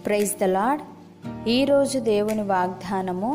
praise the lord ఈరోజు దేవుని వాగ్దానము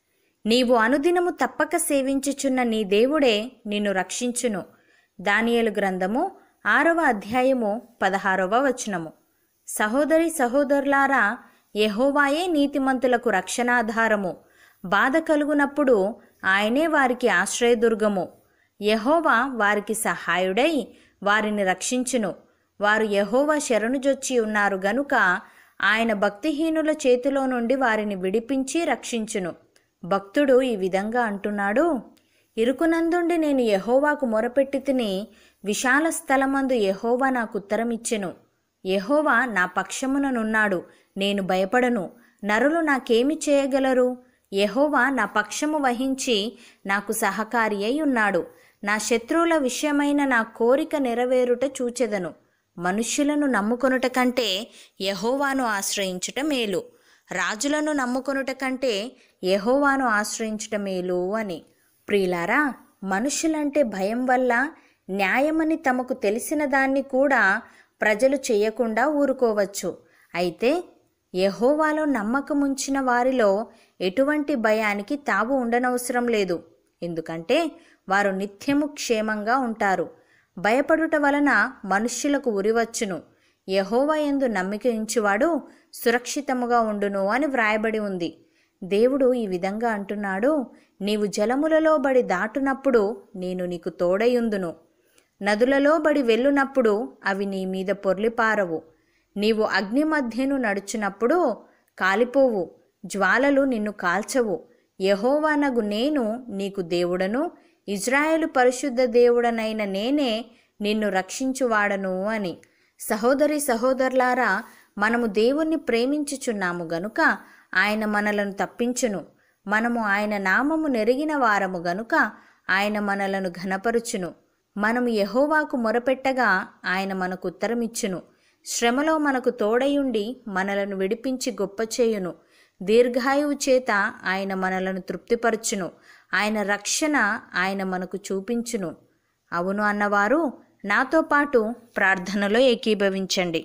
నీవు అనుదినము తప్పక సేవించుచున్న నీ దేవుడే నిన్ను రక్షించును దానియేలు గ్రంథము ఆరవ అధ్యాయము పదహారవ వచనము సహోదరి సహోదరులారా యెహోవాయే నీతిమంతులకు రక్షణాధారము బాధ కలుగునప్పుడు ఆయనే వారికి ఆశ్రయదుర్గము యెహోవా వారికి సహాయుడై వారిని రక్షించును వారు యెహోవా శరణుజొచ్చి ఉన్నారు గనుక ఆయన భక్తిహీనుల చేతిలో నుండి వారిని విడిపించి రక్షించును భక్తుడు ఈ విధంగా అంటున్నాడు ఇరుకునందుండి నేను యెహోవాకు మొరపెట్టి తిని విశాల స్థలమందు యెహోవా నాకు ఉత్తరమిచ్చెను యెహోవా నా పక్షముననున్నాడు నేను భయపడను నరులు నాకేమి చేయగలరు యెహోవా నా పక్షము వహించి నాకు సహకారి అయి ఉన్నాడు నా శత్రువుల విషయమైన నా కోరిక నెరవేరుట చూచెదను మనుష్యులను నమ్ముకొనుట కంటే యెహోవాను ఆశ్రయించుట మేలు రాజులను నమ్ముకొనుట కంటే యెహోవాను ఆశ్రయించుట మేలు అని ప్రియులారా మనుషులంటే భయం వల్ల న్యాయమని తమకు తెలిసిన దాన్ని కూడా ప్రజలు చేయకుండా ఊరుకోవచ్చు అయితే యెహోవాలో నమ్మకముంచిన వారిలో ఎటువంటి భయానికి తావు ఉండనవసరం లేదు ఎందుకంటే వారు నిత్యము క్షేమంగా ఉంటారు భయపడుట వలన మనుష్యులకు ఉరివచ్చును యహోవా ఎందు నమ్మిక ఉంచువాడు సురక్షితముగా ఉండును అని వ్రాయబడి ఉంది దేవుడు ఈ విధంగా అంటున్నాడు నీవు జలములలో బడి దాటునప్పుడు నేను నీకు తోడయుందును నదులలో బడి వెళ్ళునప్పుడు అవి నీ మీద పొర్లిపారవు నీవు అగ్ని మధ్యను నడుచునప్పుడు కాలిపోవు జ్వాలలు నిన్ను కాల్చవు యహోవానగు నేను నీకు దేవుడను ఇజ్రాయేలు పరిశుద్ధ దేవుడనైన నేనే నిన్ను రక్షించువాడను అని సహోదరి సహోదరులారా మనము దేవుణ్ణి ప్రేమించుచున్నాము గనుక ఆయన మనలను తప్పించును మనము ఆయన నామము నెరిగిన వారము గనుక ఆయన మనలను ఘనపరుచును మనము యెహోవాకు మొరపెట్టగా ఆయన మనకు ఉత్తరమిచ్చును శ్రమలో మనకు తోడయుండి మనలను విడిపించి గొప్ప చేయును దీర్ఘాయువు చేత ఆయన మనలను తృప్తిపరచును ఆయన రక్షణ ఆయన మనకు చూపించును అవును అన్నవారు నాతో పాటు ప్రార్థనలో ఏకీభవించండి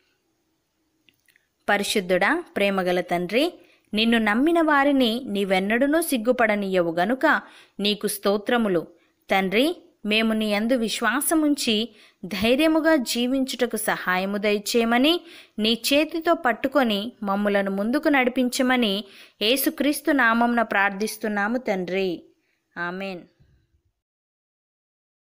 పరిశుద్ధుడా ప్రేమగల తండ్రి నిన్ను నమ్మిన వారిని నీవెన్నడూనూ సిగ్గుపడనీయవు గనుక నీకు స్తోత్రములు తండ్రి మేము నీ అందు విశ్వాసముంచి ధైర్యముగా జీవించుటకు సహాయము దయచేయమని నీ చేతితో పట్టుకొని మమ్ములను ముందుకు నడిపించమని యేసుక్రీస్తు నామంన ప్రార్థిస్తున్నాము తండ్రి ఆమెన్